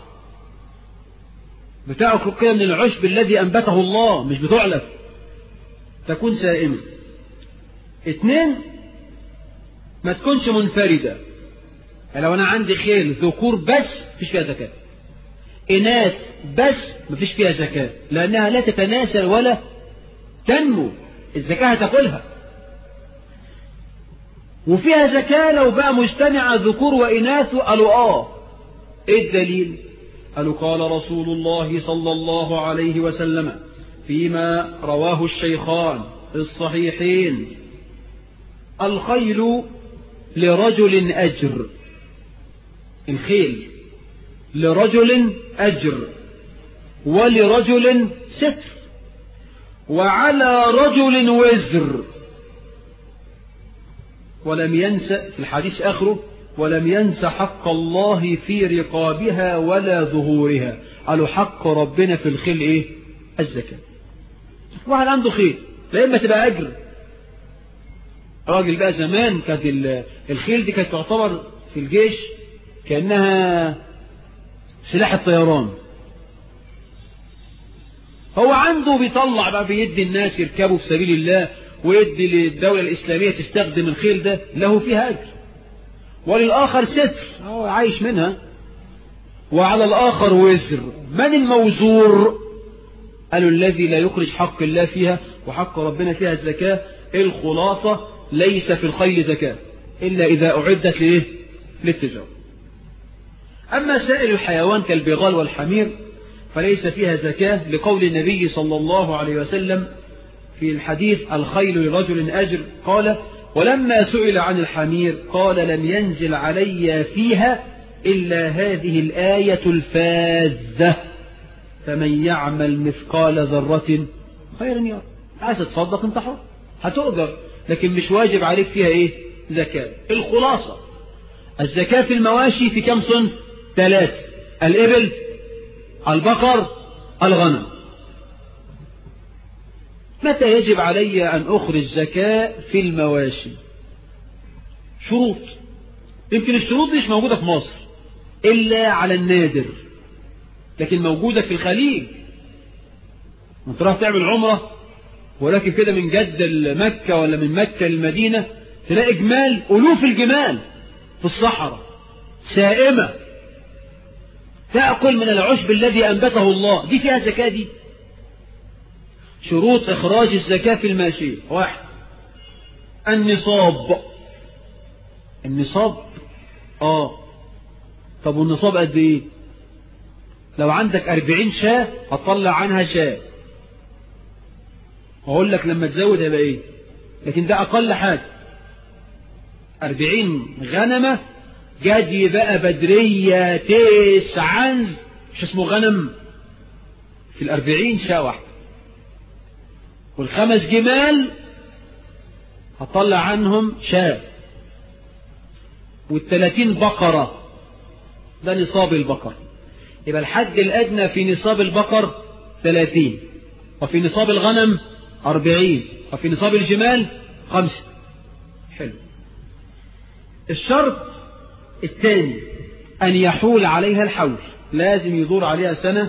بتأكل كده من العشب الذي أنبته الله مش بتعلف تكون سائمة اثنين ما تكونش منفردة لو أنا عندي خيل ذكور بس مفيش فيها زكاة إناث بس مفيش فيها زكاة لأنها لا تتناسل ولا تنمو الزكاة هتاكلها وفيها زكاة لو بقى مجتمع ذكور وإناث قالوا آه إيه الدليل قالوا قال رسول الله صلى الله عليه وسلم فيما رواه الشيخان الصحيحين الخيل لرجل أجر الخيل لرجل أجر ولرجل ستر وعلى رجل وزر ولم ينس في الحديث آخره ولم ينس حق الله في رقابها ولا ظهورها قالوا حق ربنا في الخيل ايه الزكاة واحد عنده خيل لا إما تبقى أجر راجل بقى زمان كانت الخيل دي كانت تعتبر في الجيش كأنها سلاح الطيران هو عنده بيطلع بقى بيدي الناس يركبوا في سبيل الله ويدي للدولة الإسلامية تستخدم الخيل ده له فيها أجر وللآخر ستر هو عايش منها وعلى الآخر وزر من الموزور قالوا الذي لا يخرج حق الله فيها وحق ربنا فيها الزكاة الخلاصة ليس في الخيل زكاة إلا إذا أعدت لإيه للتجارة أما سائر الحيوان كالبغال والحمير فليس فيها زكاة لقول النبي صلى الله عليه وسلم في الحديث الخيل لرجل أجر قال ولما سئل عن الحمير قال لم ينزل علي فيها إلا هذه الآية الفاذة فمن يعمل مثقال ذرة خيرا يرى عايز تصدق انت حر هتؤجر لكن مش واجب عليك فيها ايه زكاة الخلاصة الزكاة في المواشي في كم صنف ثلاث الإبل البقر الغنم متى يجب علي أن أخرج زكاة في المواشي شروط يمكن الشروط دي مش موجودة في مصر إلا على النادر لكن موجودة في الخليج انت راح تعمل عمرة ولكن كده من جدة لمكة ولا من مكة للمدينة تلاقي جمال ألوف الجمال في الصحراء سائمة تأكل من العشب الذي أنبته الله دي فيها زكاة دي شروط إخراج الزكاة في الماشية واحد النصاب النصاب آه طب والنصاب قد إيه لو عندك أربعين شاة هتطلع عنها شاة وأقول لك لما تزود هيبقى إيه لكن ده أقل حاجة أربعين غنمة جدي بقى بدرية تيس عنز مش اسمه غنم في الأربعين شاة واحدة والخمس جمال هطلع عنهم شاة والثلاثين بقرة ده نصاب البقر يبقى الحد الأدنى في نصاب البقر ثلاثين وفي نصاب الغنم أربعين وفي نصاب الجمال خمسة حلو الشرط الثاني أن يحول عليها الحول لازم يدور عليها سنة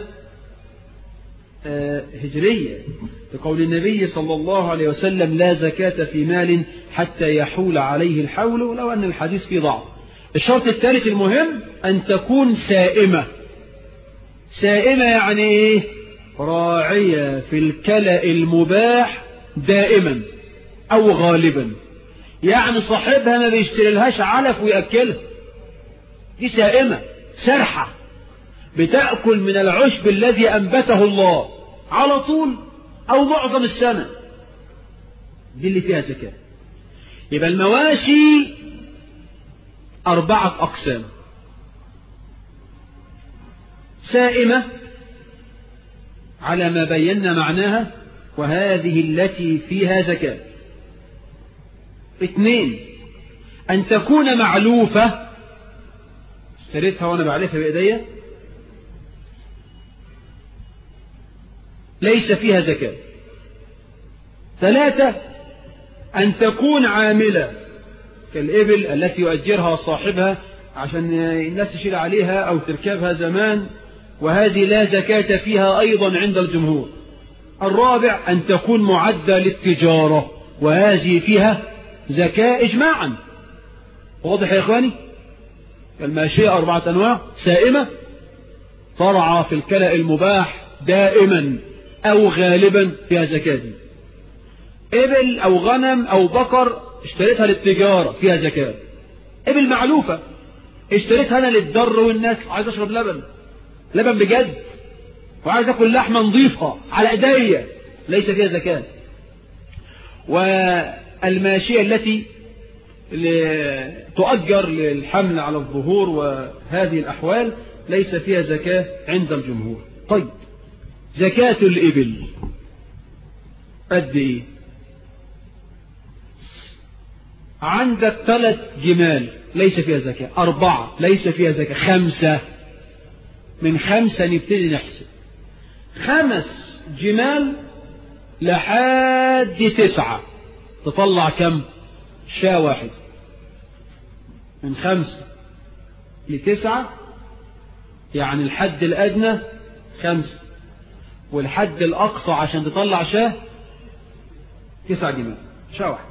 هجرية بقول النبي صلى الله عليه وسلم لا زكاة في مال حتى يحول عليه الحول ولو أن الحديث فيه ضعف الشرط الثالث المهم أن تكون سائمة سائمة يعني إيه راعية في الكلأ المباح دائما أو غالبا يعني صاحبها ما بيشتري لهاش علف ويأكلها دي سائمة سرحة بتأكل من العشب الذي أنبته الله على طول أو معظم السنة دي اللي فيها زكاة يبقى المواشي أربعة أقسام سائمة على ما بينا معناها وهذه التي فيها زكاة اثنين أن تكون معلوفة اشتريتها وأنا بعرفها بإيديا ليس فيها زكاة ثلاثة أن تكون عاملة كالإبل التي يؤجرها صاحبها عشان الناس تشيل عليها أو تركبها زمان وهذه لا زكاة فيها أيضا عند الجمهور الرابع أن تكون معدة للتجارة وهذه فيها زكاة إجماعا واضح يا إخواني الماشية أربعة أنواع سائمة ترعى في الكلأ المباح دائما أو غالبا فيها زكاة إبل أو غنم أو بقر اشتريتها للتجارة فيها زكاة إبل معلوفة اشتريتها أنا للضر والناس عايز أشرب لبن لبن بجد وعايز أكل لحمة نظيفة على إيديا ليس فيها زكاة والماشية التي تؤجر للحمل على الظهور وهذه الأحوال ليس فيها زكاة عند الجمهور طيب زكاة الإبل قد إيه عندك ثلاث جمال ليس فيها زكاة أربعة ليس فيها زكاة خمسة من خمسة نبتدي نحسب خمس جمال لحد تسعة تطلع كم شاة واحد من خمسة لتسعة يعني الحد الأدنى خمسة والحد الأقصى عشان تطلع شاه تسع جمال شاه واحد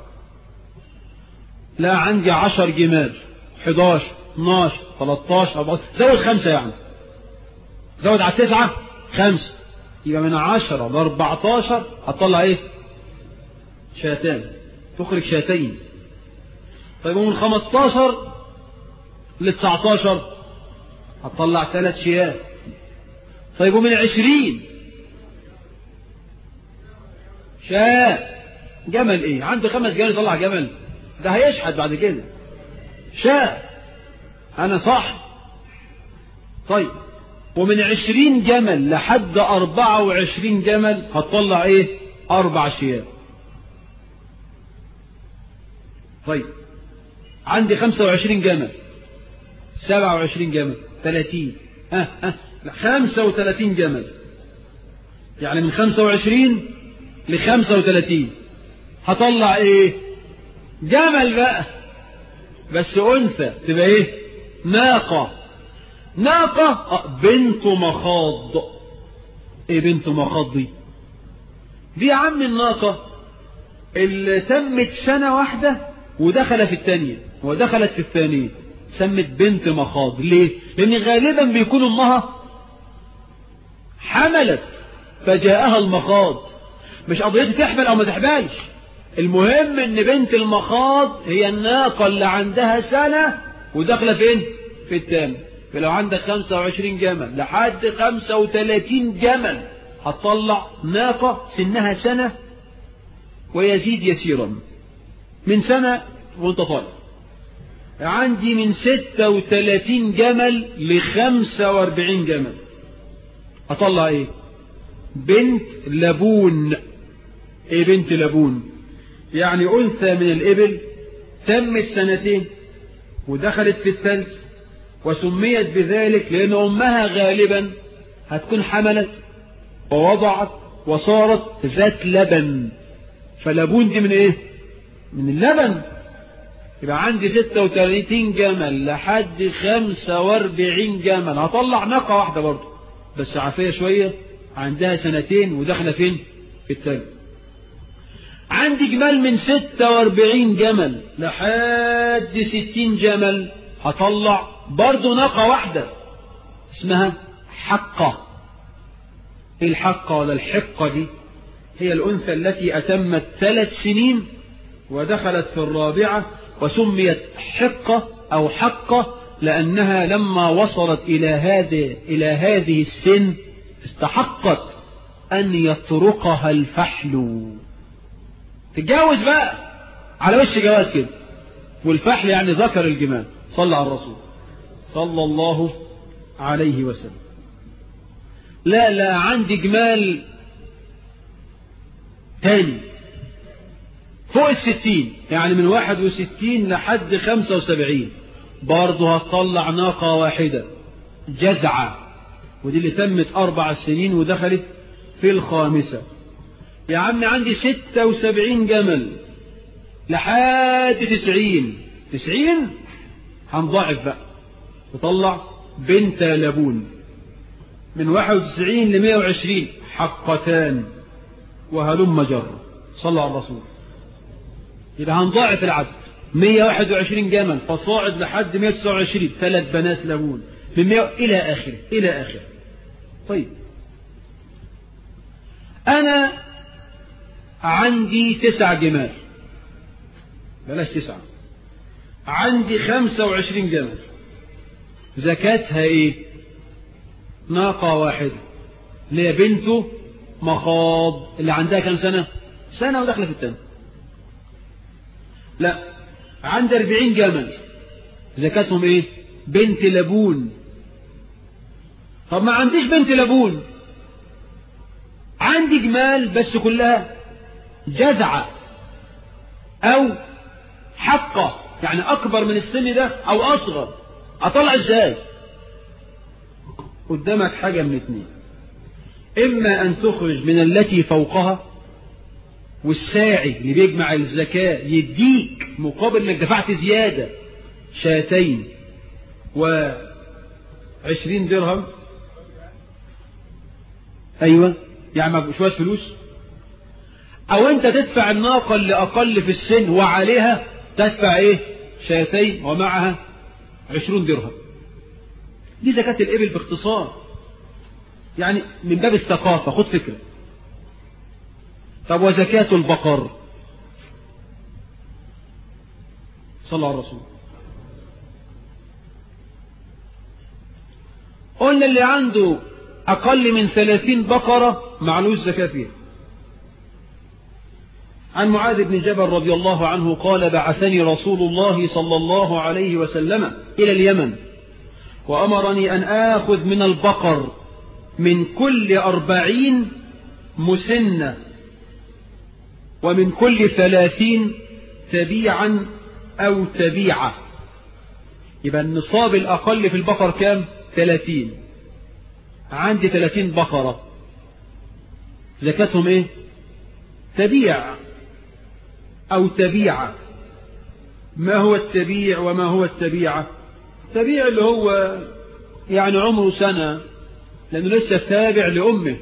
لا عندي عشر جمال حداشر اتناشر تلاتاشر أربعة زود خمسة يعني زود على التسعة خمسة يبقى من عشرة لأربعتاشر هتطلع ايه شاتان تخرج شاتين طيب ومن خمستاشر لتسعتاشر هتطلع ثلاث شيات طيب ومن عشرين شاء جمل ايه عنده خمس جمال يطلع جمل ده هيشحت بعد كده شاء انا صح طيب ومن عشرين جمل لحد أربعة وعشرين جمل هتطلع ايه أربع شيات طيب عندي خمسة وعشرين جمل سبعة وعشرين جمل ثلاثين ها ها خمسة وثلاثين جمل يعني من خمسة وعشرين لخمسة وثلاثين هطلع ايه جمل بقى بس أنثى تبقى ايه ناقة ناقة بنت مخاض ايه بنت مخاض دي دي يا عم الناقة اللي تمت سنة واحدة ودخل في الثانية ودخلت في الثانية سمت بنت مخاض ليه لان غالبا بيكون امها حملت فجاءها المخاض مش قضيتها تحمل او ما تحملش المهم ان بنت المخاض هي الناقة اللي عندها سنة وداخلة فين في الثاني فلو عندك 25 جمل لحد 35 جمل هتطلع ناقة سنها سنة ويزيد يسيرا من سنة وانت طالع عندي من 36 جمل ل 45 جمل هطلع ايه بنت لبون ايه بنت لبون يعني انثى من الابل تمت سنتين ودخلت في الثالث وسميت بذلك لان امها غالبا هتكون حملت ووضعت وصارت ذات لبن فلبون دي من ايه من اللبن يبقى عندي 36 جمل لحد 45 جمل هطلع ناقة واحدة برضه بس عافية شوية عندها سنتين وداخله فين في التاني عندي جمال من 46 جمل لحد 60 جمل هطلع برضه ناقة واحدة اسمها حقة ايه الحقة ولا الحقة دي هي الأنثى التي أتمت ثلاث سنين ودخلت في الرابعة وسميت حقة أو حقة لأنها لما وصلت إلى هذه إلى هذه السن استحقت أن يطرقها الفحل تتجوز بقى على وش جواز كده والفحل يعني ذكر الجمال صلى على الرسول صلى الله عليه وسلم لا لا عندي جمال تاني فوق الستين يعني من واحد وستين لحد خمسة وسبعين برضه هتطلع ناقة واحدة جذعة ودي اللي تمت أربع سنين ودخلت في الخامسة يا عم عندي ستة وسبعين جمل لحد تسعين تسعين هنضاعف بقى تطلع بنت لبون من واحد وتسعين لمائة وعشرين حقتان وهلم جر صلى على الرسول يبقى هنضاعف العدد 121 جمل فصاعد لحد 129 ثلاث بنات لبون من 100 إلى آخره إلى آخره طيب أنا عندي تسع جمال بلاش تسعة عندي خمسة وعشرين جمل زكاتها ايه ناقة واحدة اللي هي بنته مخاض اللي عندها كم سنة سنة وداخلة في التاني لا عندي أربعين جمل زكاتهم ايه بنت لبون طب ما عنديش بنت لبون عندي جمال بس كلها جذعة أو حقة يعني أكبر من السن ده أو أصغر أطلع إزاي قدامك حاجة من اتنين إما أن تخرج من التي فوقها والساعي اللي بيجمع الزكاة يديك مقابل انك دفعت زيادة شاتين وعشرين درهم أيوة يعني شوية فلوس أو أنت تدفع الناقة اللي أقل في السن وعليها تدفع إيه شاتين ومعها عشرون درهم دي زكاة الإبل باختصار يعني من باب الثقافة خد فكرة طب وزكاة البقر صلى على الرسول قلنا اللي عنده أقل من ثلاثين بقرة معلوش زكاة فيها عن معاذ بن جبل رضي الله عنه قال بعثني رسول الله صلى الله عليه وسلم إلى اليمن وأمرني أن آخذ من البقر من كل أربعين مسنة ومن كل ثلاثين تبيعا أو تبيعة يبقى النصاب الأقل في البقر كام ثلاثين عندي ثلاثين بقرة زكاتهم ايه تبيع أو تبيعة ما هو التبيع وما هو التبيعة التبيع اللي هو يعني عمره سنة لأنه لسه تابع لأمه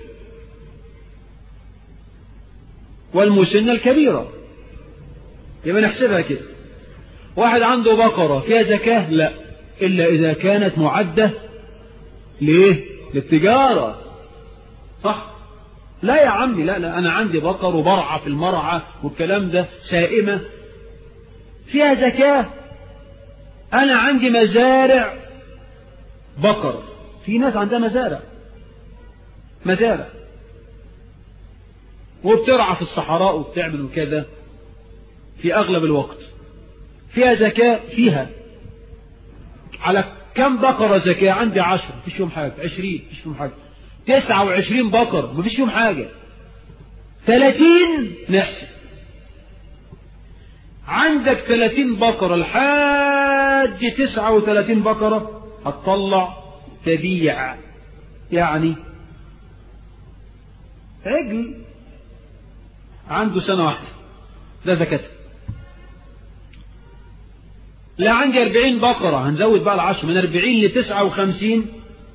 والمسنة الكبيرة يبقى نحسبها كده واحد عنده بقرة فيها زكاة لا إلا إذا كانت معدة ليه للتجارة صح لا يا عمي لا لا أنا عندي بقر وبرعى في المرعى والكلام ده سائمة فيها زكاة أنا عندي مزارع بقر في ناس عندها مزارع مزارع وبترعى في الصحراء وبتعمل كذا في أغلب الوقت فيها زكاة فيها على كم بقرة زكاة عندي عشر مفيش يوم حاجة عشرين مفيش يوم حاجة تسعة وعشرين بقرة مفيش يوم حاجة ثلاثين نحسب عندك ثلاثين بقرة لحد تسعة وثلاثين بقرة هتطلع تبيع يعني عجل عنده سنة واحدة ده زكاته لا عندي أربعين بقرة هنزود بقى العشر من أربعين لتسعة وخمسين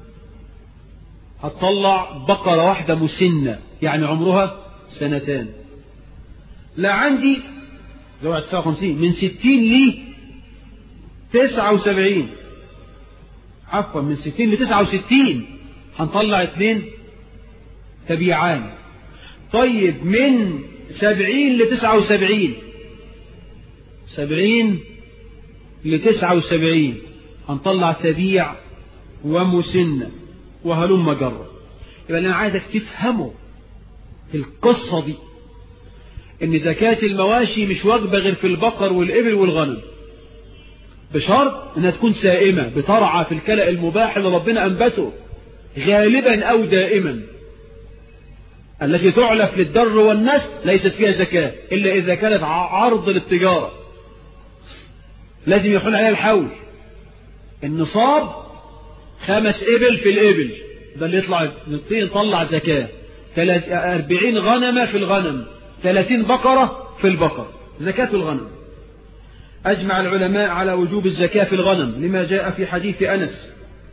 هتطلع بقرة واحدة مسنة يعني عمرها سنتان لا عندي زود تسعة وخمسين من ستين لي تسعة وسبعين عفوا من ستين لتسعة وستين هنطلع اتنين تبيعان طيب من سبعين لتسعة وسبعين سبعين لتسعة وسبعين هنطلع تبيع ومسنة وهلم جرة يبقى أنا عايزك تفهمه في القصة دي إن زكاة المواشي مش واجبة غير في البقر والإبل والغنم بشرط إنها تكون سائمة بترعى في الكلأ المباح اللي ربنا أنبته غالبا أو دائما التي تعلف للدر والنسل ليست فيها زكاة إلا إذا كانت عرض للتجارة لازم يحول عليها الحول النصاب خمس إبل في الإبل ده اللي يطلع يطلع زكاة أربعين غنمة في الغنم ثلاثين بقرة في البقر زكاة الغنم أجمع العلماء على وجوب الزكاة في الغنم لما جاء في حديث أنس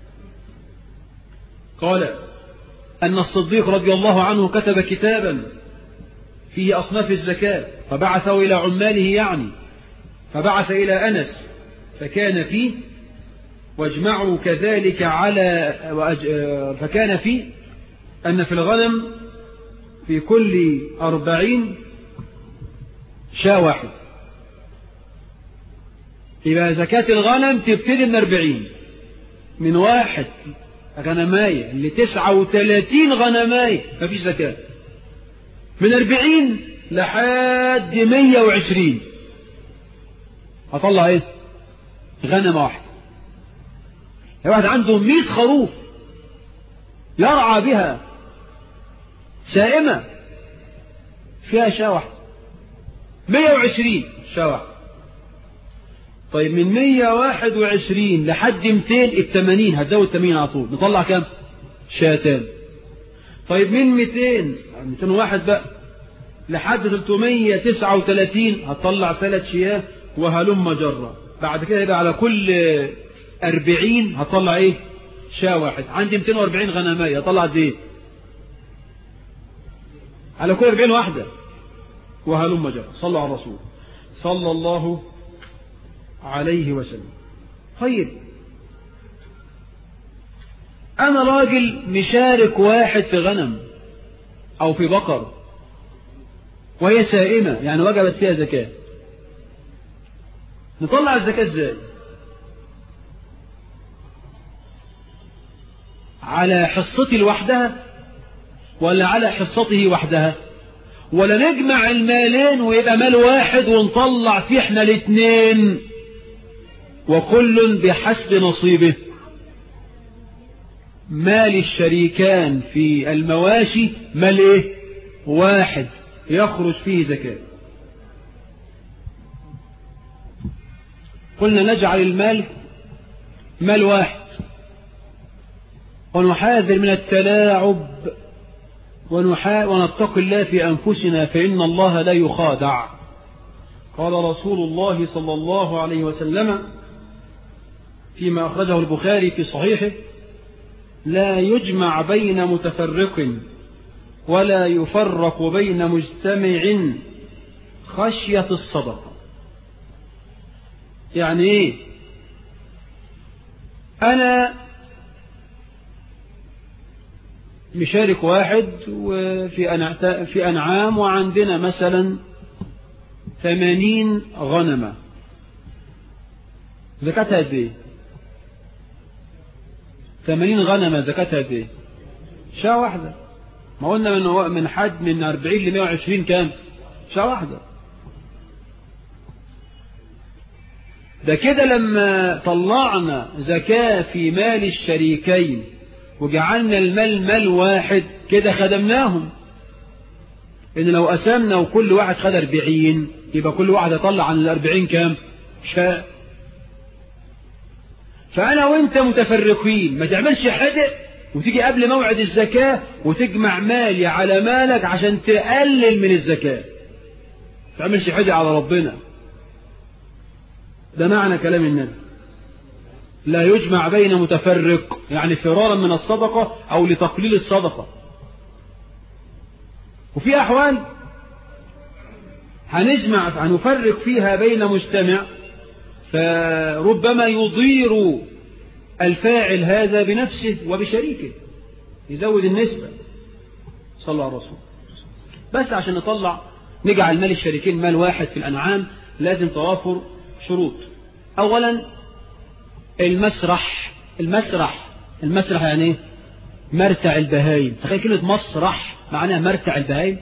قال أن الصديق رضي الله عنه كتب كتابا فيه أصناف الزكاة فبعثه إلى عماله يعني فبعث إلى أنس فكان فيه واجمعوا كذلك على فكان فيه أن في الغنم في كل أربعين شاة واحد يبقى زكاة الغنم تبتدي من أربعين من واحد غنماية لتسعة وثلاثين غنماية مفيش زكاة من أربعين لحد مية وعشرين هطلع ايه غنمة واحدة واحد عنده مئة خروف يرعى بها سائمة فيها شاة واحدة مية وعشرين شاة واحدة طيب من مية واحد وعشرين لحد ميتين التمانين هتزود تمانين على طول نطلع كام شاتان طيب من ميتين ميتين واحد بقى لحد تلتمية تسعة وتلاتين هتطلع ثلاث شياه وهلم جرة بعد كده يبقى على كل أربعين هتطلع ايه شاة واحد عندي 240 غنمية هطلع قد ايه على كل 40 واحدة وهلم جرة صلوا على الرسول صلى الله عليه وسلم طيب أنا راجل مشارك واحد في غنم أو في بقر وهي سائمة يعني وجبت فيها زكاة نطلع الزكاة ازاي على حصتي لوحدها ولا على حصته وحدها ولا نجمع المالين ويبقى مال واحد ونطلع فيه احنا الاثنين وكل بحسب نصيبه مال الشريكان في المواشي مال ايه واحد يخرج فيه زكاة قلنا نجعل المال مال واحد ونحاذر من التلاعب ونتقي الله في أنفسنا فإن الله لا يخادع قال رسول الله صلى الله عليه وسلم فيما أخرجه البخاري في صحيحه لا يجمع بين متفرق ولا يفرق بين مجتمع خشية الصدقة يعني ايه انا مشارك واحد وفي في انعام وعندنا مثلا ثمانين غنمة زكاتها قد ايه ثمانين غنمة زكاتها قد ايه شاة واحدة ما قلنا من من حد من 40 ل 120 كام شاة واحدة ده كده لما طلعنا زكاة في مال الشريكين وجعلنا المال مال واحد كده خدمناهم إن لو قسمنا وكل واحد خد أربعين يبقى كل واحد يطلع عن الأربعين كام شاء فأنا وإنت متفرقين ما تعملش حدق وتيجي قبل موعد الزكاة وتجمع مالي على مالك عشان تقلل من الزكاة ما تعملش حدق على ربنا ده معنى كلام النبي لا يجمع بين متفرق يعني فرارا من الصدقة أو لتقليل الصدقة وفي أحوال هنجمع هنفرق فيها بين مجتمع فربما يضير الفاعل هذا بنفسه وبشريكه يزود النسبة صلى الله عليه وسلم بس عشان نطلع نجعل مال الشريكين مال واحد في الأنعام لازم توافر شروط أولا المسرح المسرح المسرح يعني ايه مرتع البهايم تخيل كلمة مسرح معناها مرتع البهايم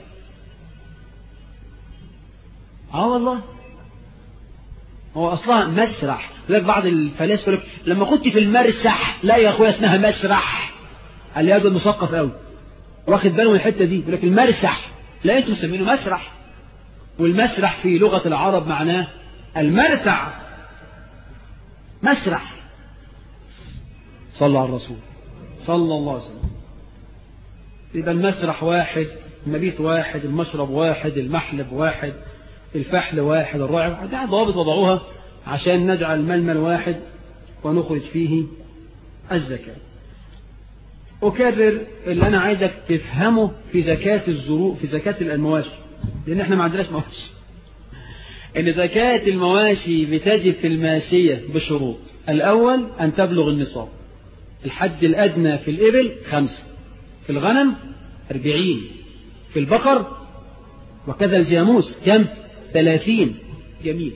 اه والله هو اصلا مسرح لك بعض الفلاسفه لك لما كنت في المرسح لا يا اخويا اسمها مسرح قال لي هذا مثقف قوي واخد باله من الحتة دي يقول لك المرسح لا انتم مسمينه مسرح والمسرح في لغة العرب معناه المرتع مسرح صلى على الرسول صلى الله عليه وسلم يبقى المسرح واحد المبيت واحد المشرب واحد المحلب واحد الفحل واحد الرعب ده ضوابط وضعوها عشان نجعل الململ واحد ونخرج فيه الزكاة أكرر اللي أنا عايزك تفهمه في زكاة الزروع في زكاة المواشي لأن احنا ما عندناش مواشي إن زكاة المواشي بتجب في الماشية بشروط الأول أن تبلغ النصاب الحد الأدنى في الإبل خمسة في الغنم أربعين في البقر وكذا الجاموس كم ثلاثين جميل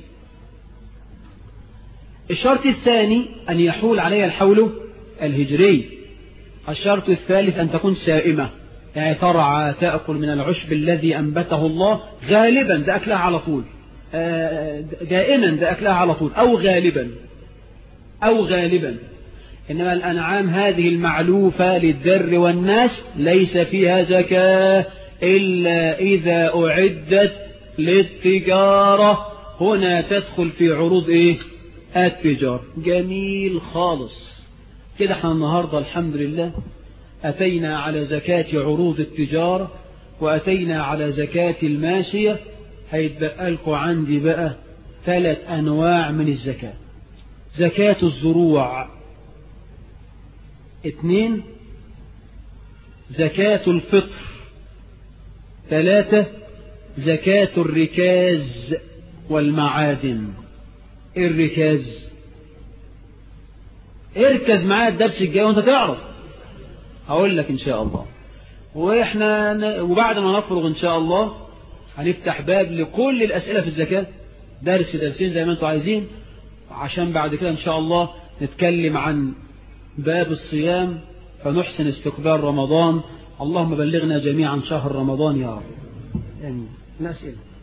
الشرط الثاني أن يحول علي الحول الهجري الشرط الثالث أن تكون سائمة يعني ترعى تأكل من العشب الذي أنبته الله غالبا ده أكلها على طول دائما ده أكلها على طول أو غالبا أو غالبا إنما الأنعام هذه المعلوفة للذر والناس ليس فيها زكاة إلا إذا أعدت للتجارة هنا تدخل في عروض إيه التجارة جميل خالص كده احنا النهاردة الحمد لله أتينا على زكاة عروض التجارة وأتينا على زكاة الماشية هيتبقى لكم عندي بقى ثلاث أنواع من الزكاة زكاة الزروع اثنين زكاة الفطر ثلاثة زكاة الركاز والمعادن الركاز اركز معايا الدرس الجاي وانت تعرف هقول لك ان شاء الله واحنا ن... وبعد ما نفرغ ان شاء الله هنفتح باب لكل الاسئله في الزكاه درس درسين زي ما انتم عايزين عشان بعد كده ان شاء الله نتكلم عن باب الصيام فنحسن استقبال رمضان اللهم بلغنا جميعا شهر رمضان يا رب امين الاسئله